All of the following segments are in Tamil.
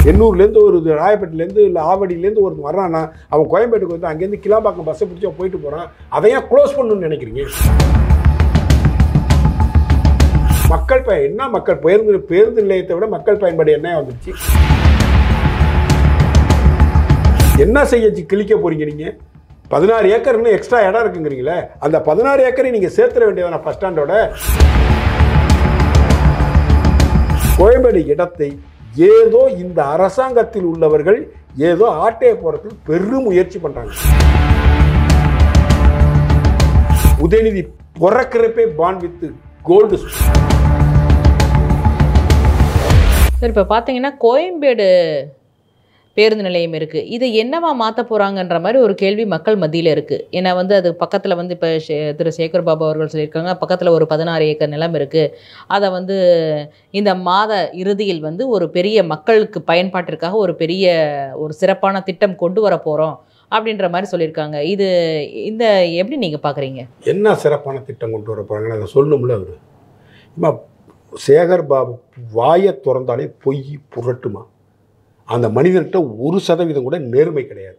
எண்ணூர்லேருந்து ஒரு இது ராயப்பேட்டிலேருந்து இல்லை ஆவடியிலேருந்து ஒரு வர்றான்னா அவன் கோயம்பேட்டுக்கு வந்து அங்கேருந்து கிளாம்பாக்கம் பஸ்ஸை பிடிச்சி அவன் போயிட்டு போகிறான் அதை ஏன் க்ளோஸ் பண்ணணும்னு நினைக்கிறீங்க மக்கள் பயன் என்ன மக்கள் பேருந்து பேருந்து நிலையத்தை விட மக்கள் பயன்பாடு என்ன வந்துருச்சு என்ன செய்ய சி- கிழிக்க போறீங்க நீங்க பதினாறு ஏக்கர் இன்னும் எக்ஸ்ட்ரா இடம் இருக்குங்கிறீங்களே அந்த பதினாறு ஏக்கரை நீங்க சேர்த்துற வேண்டியதான பஸ் ஸ்டாண்டோட கோயம்பேடு இடத்தை ஏதோ இந்த அரசாங்கத்தில் உள்ளவர்கள் ஏதோ ஆட்டைய போறதுக்கு பெரும் முயற்சி பண்றாங்க உதயநிதி பிறக்கிறப்பே பான் வித்து கோல்டு சார் இப்போ பார்த்தீங்கன்னா கோயம்பேடு பேருந்து நிலையம் இருக்குது இதை என்னவா மாற்ற போகிறாங்கன்ற மாதிரி ஒரு கேள்வி மக்கள் மத்தியில் இருக்குது ஏன்னா வந்து அது பக்கத்தில் வந்து இப்போ திரு சேகர் பாபு அவர்கள் சொல்லியிருக்காங்க பக்கத்தில் ஒரு பதினாறு ஏக்கர் நிலம் இருக்குது அதை வந்து இந்த மாத இறுதியில் வந்து ஒரு பெரிய மக்களுக்கு பயன்பாட்டிற்காக ஒரு பெரிய ஒரு சிறப்பான திட்டம் கொண்டு வர போகிறோம் அப்படின்ற மாதிரி சொல்லியிருக்காங்க இது இந்த எப்படி நீங்கள் பார்க்குறீங்க என்ன சிறப்பான திட்டம் கொண்டு வர போகிறாங்கன்னு அதை சொல்லணும்ல அவர் இம்மா சேகர் பாபு வாயை திறந்தாலே பொய் புரட்டுமா அந்த மனிதன்கிட்ட ஒரு சதவீதம் கூட நேர்மை கிடையாது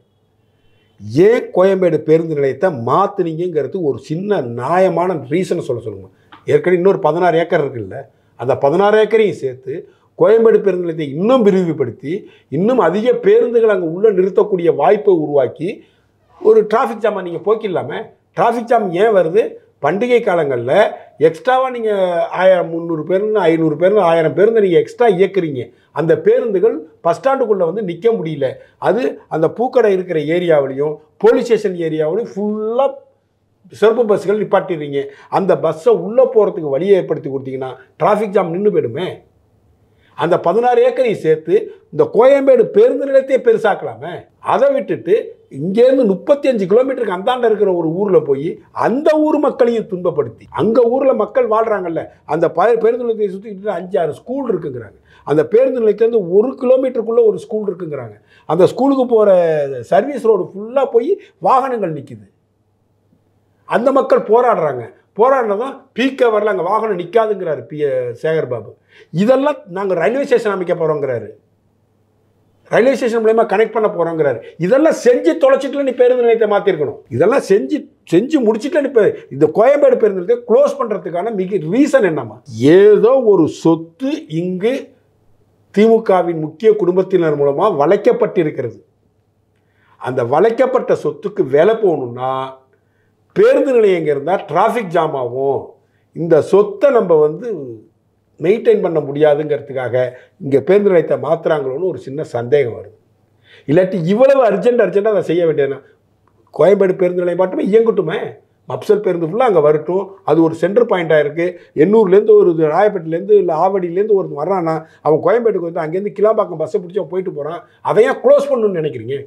ஏன் கோயம்பேடு பேருந்து நிலையத்தை மாற்றுனீங்கிறது ஒரு சின்ன நியாயமான ரீசனை சொல்ல சொல்லுங்க ஏற்கனவே இன்னொரு பதினாறு ஏக்கர் இருக்குல்ல அந்த பதினாறு ஏக்கரையும் சேர்த்து கோயம்பேடு பேருந்து நிலையத்தை இன்னும் விரிவுபடுத்தி இன்னும் அதிக பேருந்துகள் அங்கே உள்ள நிறுத்தக்கூடிய வாய்ப்பை உருவாக்கி ஒரு டிராஃபிக் ஜாமை நீங்கள் போக்கிடலாமே டிராஃபிக் ஜாம் ஏன் வருது பண்டிகை காலங்களில் எக்ஸ்ட்ராவாக நீங்கள் ஆயிரம் முந்நூறு பேருந்து ஐநூறு பேருந்து ஆயிரம் பேருந்து நீங்கள் எக்ஸ்ட்ரா இயக்குறீங்க அந்த பேருந்துகள் பஸ் ஸ்டாண்டுக்குள்ளே வந்து நிற்க முடியல அது அந்த பூக்கடை இருக்கிற ஏரியாவிலையும் போலீஸ் ஸ்டேஷன் ஏரியாவிலையும் ஃபுல்லாக சிறப்பு பஸ்ஸுகள் நிப்பாட்டிடுறீங்க அந்த பஸ்ஸை உள்ளே போகிறதுக்கு வழியை ஏற்படுத்தி கொடுத்தீங்கன்னா டிராஃபிக் ஜாம் நின்று போயிடுமே அந்த பதினாறு ஏக்கரையும் சேர்த்து இந்த கோயம்பேடு பேருந்து நிலையத்தையே பெருசாக்கலாமே அதை விட்டுட்டு இங்கேருந்து முப்பத்தி அஞ்சு கிலோமீட்டருக்கு அந்தாண்ட இருக்கிற ஒரு ஊரில் போய் அந்த ஊர் மக்களையும் துன்பப்படுத்தி அங்கே ஊரில் மக்கள் வாழ்கிறாங்கல்ல அந்த ப பேருந்து நிலையத்தை சுற்றிக்கிட்டு அஞ்சு ஆறு ஸ்கூல் இருக்குங்கிறாங்க அந்த பேருந்து நிலையத்துலேருந்து ஒரு கிலோமீட்டருக்குள்ளே ஒரு ஸ்கூல் இருக்குங்கிறாங்க அந்த ஸ்கூலுக்கு போகிற சர்வீஸ் ரோடு ஃபுல்லாக போய் வாகனங்கள் நிற்கிது அந்த மக்கள் போராடுறாங்க போராடினதும் பீக் ஹவரில் அங்கே வாகனம் நிற்காதுங்கிறாரு பி சேகர் பாபு இதெல்லாம் நாங்கள் ரயில்வே ஸ்டேஷன் அமைக்க போகிறோங்கிறாரு ரயில்வே ஸ்டேஷன் மூலயமா கனெக்ட் பண்ண போகிறோங்கிறாரு இதெல்லாம் செஞ்சு தொலைச்சிட்டுல நீ பேருந்து நிலையத்தை மாற்றிருக்கணும் இதெல்லாம் செஞ்சு செஞ்சு முடிச்சிட்டுல நீ பே- இந்த கோயம்பேடு பேருந்து நிலையத்தை க்ளோஸ் பண்ணுறதுக்கான மிக ரீசன் என்னம்மா ஏதோ ஒரு சொத்து இங்கு திமுகவின் முக்கிய குடும்பத்தினர் மூலமாக வளைக்கப்பட்டிருக்கிறது அந்த வளைக்கப்பட்ட சொத்துக்கு வேலை போகணும்னா பேருந்து நிலையம் எங்கே இருந்தால் டிராஃபிக் ஜாம் ஆகும் இந்த சொத்தை நம்ம வந்து மெயின்டைன் பண்ண முடியாதுங்கிறதுக்காக இங்கே பேருந்து நிலையத்தை மாற்றுறாங்களோன்னு ஒரு சின்ன சந்தேகம் வருது இல்லாட்டி இவ்வளவு அர்ஜென்ட் அர்ஜென்ட்டாக அதை செய்ய வேண்டியதுனா கோயம்பேடு பேருந்து நிலையம் மட்டுமே இயங்கட்டுமே மப்சல் பேருந்து ஃபுல்லாக அங்கே வரட்டும் அது ஒரு சென்டர் பாயிண்ட்டாக இருக்குது எண்ணூர்லேருந்து ஒரு இது ராயப்பேட்டிலேருந்து இல்லை ஆவடியிலேருந்து ஒரு வர்றான்னா அவன் கோயம்பேட்டுக்கு வந்து அங்கேருந்து கிளாம்பாக்கம் பஸ்ஸை பிடிச்சி அவன் போயிட்டு போகிறான் அதை ஏன் க்ளோஸ் பண்ணணும்னு நினைக்கிறீங்க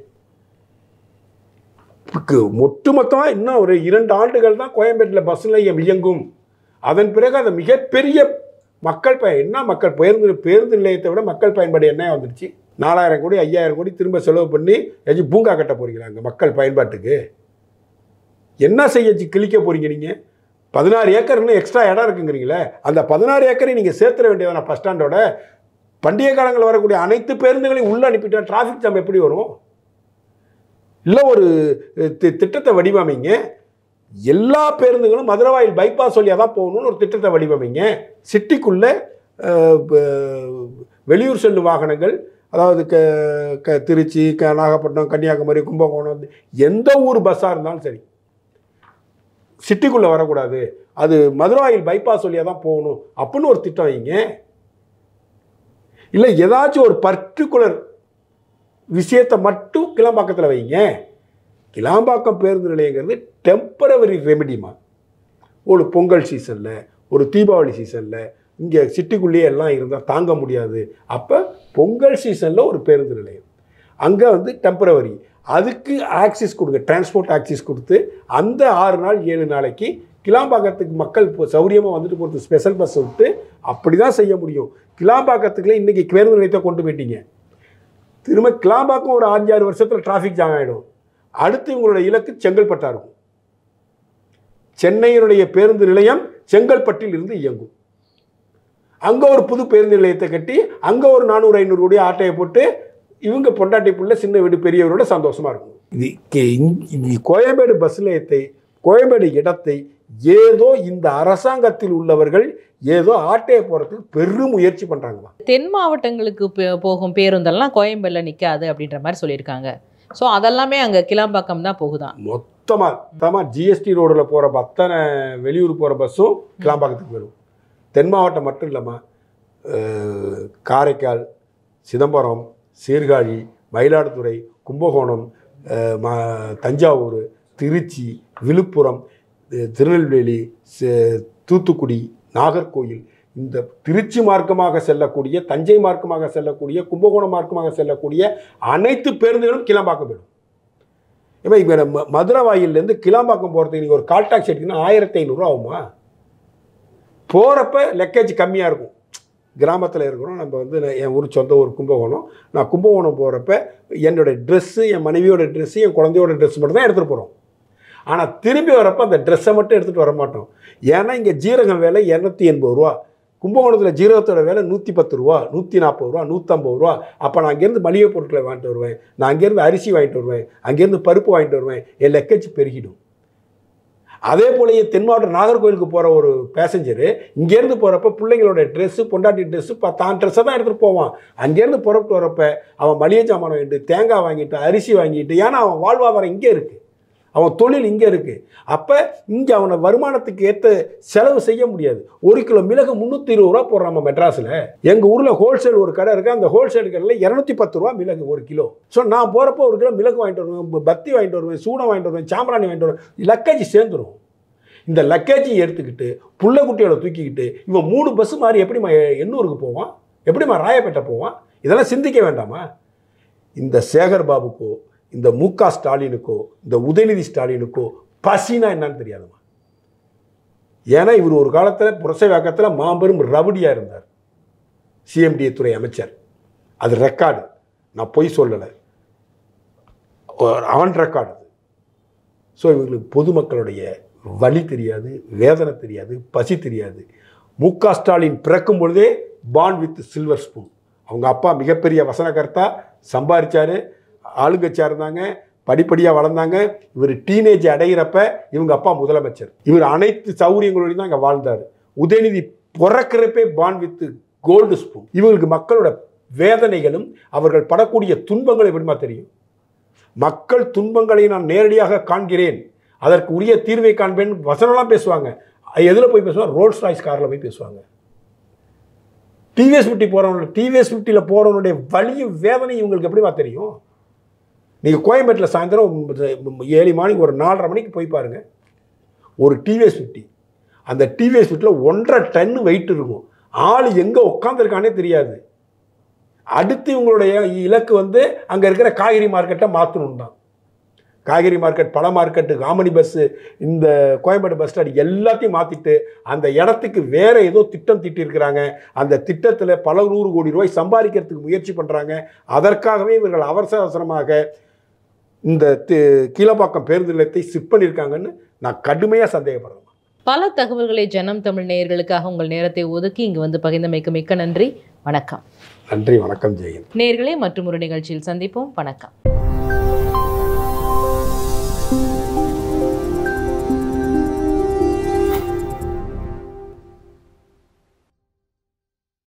ஒட்டு மொத்தமாக இன்னும் ஒரு இரண்டு ஆண்டுகள் தான் கோயம்பேட்டில் பஸ் நிலையம் இயங்கும் அதன் பிறகு அது மிகப்பெரிய மக்கள் பயன் என்ன மக்கள் பேருந்து பேருந்து நிலையத்தை விட மக்கள் பயன்பாடு என்ன வந்துருச்சு நாலாயிரம் கோடி ஐயாயிரம் கோடி திரும்ப செலவு பண்ணி எதாச்சும் பூங்கா கட்ட போறீங்களா அங்கே மக்கள் பயன்பாட்டுக்கு என்ன செய்ய சி- கிழிக்க போறீங்க நீங்கள் பதினாறு ஏக்கர் இன்னும் எக்ஸ்ட்ரா இடம் இருக்குங்கிறீங்களே அந்த பதினாறு ஏக்கரை நீங்கள் சேர்த்துற வேண்டியதான பஸ் ஸ்டாண்டோட பண்டிகை காலங்களில் வரக்கூடிய அனைத்து பேருந்துகளையும் உள்ளே அனுப்பிட்டா டிராஃபிக் ஜாம் எப்படி வரும் இல்லை ஒரு தி- திட்டத்தை வடிவமைங்க எல்லா பேருந்துகளும் மதுரவாயில் பைபாஸ் வழியாக தான் போகணும்னு ஒரு திட்டத்தை வடிவமைங்க சிட்டிக்குள்ளே அஹ், ப- வெளியூர் செல்லும் வாகனங்கள் அதாவது க க திருச்சி க நாகப்பட்டினம் கன்னியாகுமரி கும்பகோணம் எந்த ஊர் பஸ்ஸாக இருந்தாலும் சரி சிட்டிக்குள்ளே வரக்கூடாது அது மதுரவாயில் பைபாஸ் வழியாக தான் போகணும் அப்படின்னு ஒரு திட்டம் வைங்க இல்லை ஏதாச்சும் ஒரு பர்டிகுலர் விஷயத்தை மட்டும் கிளாம்பாக்கத்தில் வைங்க கிளாம்பாக்கம் பேருந்து நிலையங்கிறது டெம்பரவரி ரெமெடிமா ஒரு பொங்கல் சீசனில் ஒரு தீபாவளி சீசனில் இங்கே சிட்டிக்குள்ளேயே எல்லாம் இருந்தால் தாங்க முடியாது அப்போ பொங்கல் சீசனில் ஒரு பேருந்து நிலையம் அங்கே வந்து டெம்பரவரி அதுக்கு ஆக்சிஸ் கொடுங்க டிரான்ஸ்போர்ட் ஆக்சிஸ் கொடுத்து அந்த ஆறு நாள் ஏழு நாளைக்கு கிளாம்பாக்கத்துக்கு மக்கள் இப்போ சௌரியமாக வந்துட்டு போகிறது ஸ்பெஷல் பஸ் விட்டு அப்படி தான் செய்ய முடியும் கிளாம்பாக்கத்துக்குள்ள இன்றைக்கி பேருந்து நிலையத்தை கொண்டு போயிட்டீங்க திரும்ப கிளாம்பாக்கம் ஒரு அஞ்சாறு வருஷத்தில் டிராஃபிக் ஜாம் ஆகிடும் அடுத்து இவங்களோட இலக்கு செங்கல்பட்டாக இருக்கும் சென்னையினுடைய பேருந்து நிலையம் செங்கல்பட்டில் இருந்து இயங்கும் அங்கே ஒரு புது பேருந்து நிலையத்தை கட்டி அங்கே ஒரு நானூறு ஐநூறு கோடி ஆட்டையை போட்டு இவங்க பொண்டாட்டி புள்ள சின்ன வீடு பெரியவரோட சந்தோஷமா இருக்கும் இது கே- இங்- இது கோயம்பேடு பஸ் நிலையத்தை கோயம்பேடு இடத்தை ஏதோ இந்த அரசாங்கத்தில் உள்ளவர்கள் ஏதோ ஆட்டைய போறதுக்கு பெரும் முயற்சி பண்றாங்களாம் தென் மாவட்டங்களுக்கு பே- போகும் பேருந்தெல்லாம் கோயம்பேடுல நிக்காது அப்படின்ற மாதிரி சொல்லியிருக்காங்க ஸோ அதெல்லாமே அங்க கிளாம்பாக்கம் தான் போகுதான் மொத்தமா மொத்தமா ஜிஎஸ்டி ரோடில் போற அத்தனை வெளியூர் போற பஸ்ஸும் கிளாம்பாக்கத்துக்கு வரும் தென் மாவட்டம் மட்டும் இல்லாம அஹ், காரைக்கால் சிதம்பரம் சீர்காழி மயிலாடுதுறை கும்பகோணம் அஹ், ம- தஞ்சாவூர் திருச்சி விழுப்புரம் அஹ், திருநெல்வேலி சே- தூத்துக்குடி நாகர்கோயில் இந்த திருச்சி மார்க்கமாக செல்லக்கூடிய தஞ்சை மார்க்கமாக செல்லக்கூடிய கும்பகோணம் மார்க்கமாக செல்லக்கூடிய அனைத்து பேருந்துகளும் கிளம்பாக்கம் போயிடும் இப்போ இப்போ நம்ம மதுரை வாயிலேருந்து கிளாம்பாக்கம் போகிறதுக்கு நீங்கள் ஒரு கால் டாக்ஸி எடுத்தீங்கன்னா ஆயிரத்தி ஐநூறுரூவா ஆகுமா போகிறப்ப லெக்கேஜ் கம்மியாக இருக்கும் கிராமத்தில் இருக்கிறோம் நம்ம வந்து நான் என் ஊர் சொந்த ஊர் கும்பகோணம் நான் கும்பகோணம் போகிறப்ப என்னோட ட்ரெஸ்ஸு என் மனைவியோட ட்ரெஸ்ஸு என் குழந்தையோட ட்ரெஸ் மட்டும் தான் எடுத்துகிட்டு போகிறோம் ஆனால் திரும்பி வரப்போ அந்த ட்ரெஸ்ஸை மட்டும் எடுத்துகிட்டு வர மாட்டோம் ஏன்னா இங்கே ஜீரகம் விலை இரநூத்தி எண்பது ரூபா கும்பகோணத்தில் ஜீரகத்தோட விலை நூற்றி பத்து ரூபா நூற்றி நாற்பது ரூபா நூற்றம்பது ரூபா அப்போ நான் அங்கேருந்து மளிகை பொருட்களை வாங்கிட்டு வருவேன் நான் அங்கேருந்து அரிசி வாங்கிட்டு வருவேன் அங்கேருந்து பருப்பு வாங்கிட்டு வருவேன் என் லக்கேஜ் பெருகிடும் அதே போலயே தென் மாவட்டம் நாகர்கோயிலுக்கு போகிற ஒரு பேசஞ்சரு இங்கேருந்து போகிறப்ப பிள்ளைங்களோட ட்ரெஸ்ஸு பொண்டாட்டி ட்ரெஸ்ஸு தான் ட்ரெஸ்ஸை தான் எடுத்துகிட்டு போவான் அங்கேருந்து புறப்பட்டு வரப்ப அவன் மளிகை சாமான் வாங்கிட்டு தேங்காய் வாங்கிட்டு அரிசி வாங்கிட்டு ஏன்னா அவன் வாழ்வாதாரம் இங்கே இருக்குது அவன் தொழில் இங்கே இருக்குது அப்போ இங்கே அவனை வருமானத்துக்கு ஏற்ற செலவு செய்ய முடியாது ஒரு கிலோ மிளகு முந்நூற்றி இருபது ரூபா போடுறான் நம்ம மெட்ராஸில் எங்கள் ஊரில் ஹோல்சேல் ஒரு கடை இருக்குது அந்த ஹோல்சேல் கடையில் இரநூத்தி பத்து ரூபா மிளகு ஒரு கிலோ ஸோ நான் போகிறப்போ ஒரு கிலோ மிளகு வாங்கிட்டு வருவேன் பத்தி வாங்கிட்டு வருவேன் சூடம் வாங்கிட்டு வருவேன் சாம்பிராணி வாங்கிட்டு வருவேன் லக்கேஜ் சேர்ந்துரும் இந்த லக்கேஜை எடுத்துக்கிட்டு புள்ள குட்டியோட தூக்கிக்கிட்டு இவன் மூணு பஸ் மாதிரி எப்படிம்மா எ- எண்ணூருக்கு போவான் எப்படிம்மா ராயப்பேட்டை போவான் இதெல்லாம் சிந்திக்க வேண்டாமா இந்த சேகர் பாபுக்கோ இந்த மு க ஸ்டாலினுக்கோ இந்த உதயநிதி ஸ்டாலினுக்கோ பசினா என்னன்னு தெரியாதுமா ஏன்னா இவர் ஒரு காலத்தில் புரசைவாக்கத்தில் மாபெரும் ரவுடியாக இருந்தார் சிஎம்டிஏ துறை அமைச்சர் அது ரெக்கார்டு நான் பொய் சொல்லலை அவன் ரெக்கார்டு அது ஸோ இவங்களுக்கு பொதுமக்களுடைய வலி தெரியாது வேதனை தெரியாது பசி தெரியாது மு க ஸ்டாலின் பிறக்கும் பொழுதே பான் வித் சில்வர் ஸ்பூன் அவங்க அப்பா மிகப்பெரிய வசனகர்த்தா சம்பாரிச்சாரு ஆளுங்கட்சியாக இருந்தாங்க படிப்படியாக வளர்ந்தாங்க இவர் டீனேஜ் அடைகிறப்ப இவங்க அப்பா முதலமைச்சர் இவர் அனைத்து சௌகரியங்களோடையும் தான் இங்கே வாழ்ந்தார் உதயநிதி பிறக்கிறப்பே பான் வித் கோல்டு ஸ்பூன் இவங்களுக்கு மக்களோட வேதனைகளும் அவர்கள் படக்கூடிய துன்பங்கள் எப்படிமா தெரியும் மக்கள் துன்பங்களை நான் நேரடியாக காண்கிறேன் அதற்கு உரிய தீர்வை காண்பேன் வசனம்லாம் பேசுவாங்க எதில் போய் பேசுவாங்க ரோல்ஸ் ராய்ஸ் காரில் போய் பேசுவாங்க டிவிஎஸ் ஃபிஃப்டி போகிறவங்க டிவிஎஸ் ஃபிஃப்டியில் போகிறவனுடைய வலியும் வேதனையும் இவங்களுக்கு எப்படிமா தெரியும் நீங்கள் கோயம்பேட்டில் சாயந்தரம் ஏழு மணிக்கு ஒரு நாலரை மணிக்கு போய் பாருங்கள் ஒரு டிவிஎஸ் ஃபிஃப்டி அந்த டிவிஎஸ் ஃபிஃப்டியில் ஒன்றரை டன்னு வெயிட் இருக்கும் ஆள் எங்கே உட்காந்துருக்கானே தெரியாது அடுத்து இவங்களுடைய இலக்கு வந்து அங்கே இருக்கிற காய்கறி மார்க்கெட்டை மாற்றணும் தான் காய்கறி மார்க்கெட் பழ மார்க்கெட்டு காமெடி பஸ்ஸு இந்த கோயம்பேடு பஸ் ஸ்டாண்ட் எல்லாத்தையும் மாற்றிட்டு அந்த இடத்துக்கு வேற ஏதோ திட்டம் தீட்டியிருக்கிறாங்க அந்த திட்டத்தில் பல நூறு கோடி ரூபாய் சம்பாதிக்கிறதுக்கு முயற்சி பண்ணுறாங்க அதற்காகவே இவர்கள் அவசர அவசரமாக இந்த தி- கீழப்பாக்கம் பேருந்து நிலையத்தை சிப் பண்ணியிருக்காங்கன்னு நான் கடுமையாக சந்தேகப்படுறேன் பல தகவல்களை ஜனம் தமிழ் நேயர்களுக்காக உங்கள் நேரத்தை ஒதுக்கி இங்கு வந்து பகிர்ந்தமைக்கு மிக்க நன்றி வணக்கம் நன்றி வணக்கம் ஜெயன் நேயர்களே மற்றும் ஒரு நிகழ்ச்சியில் சந்திப்போம் வணக்கம்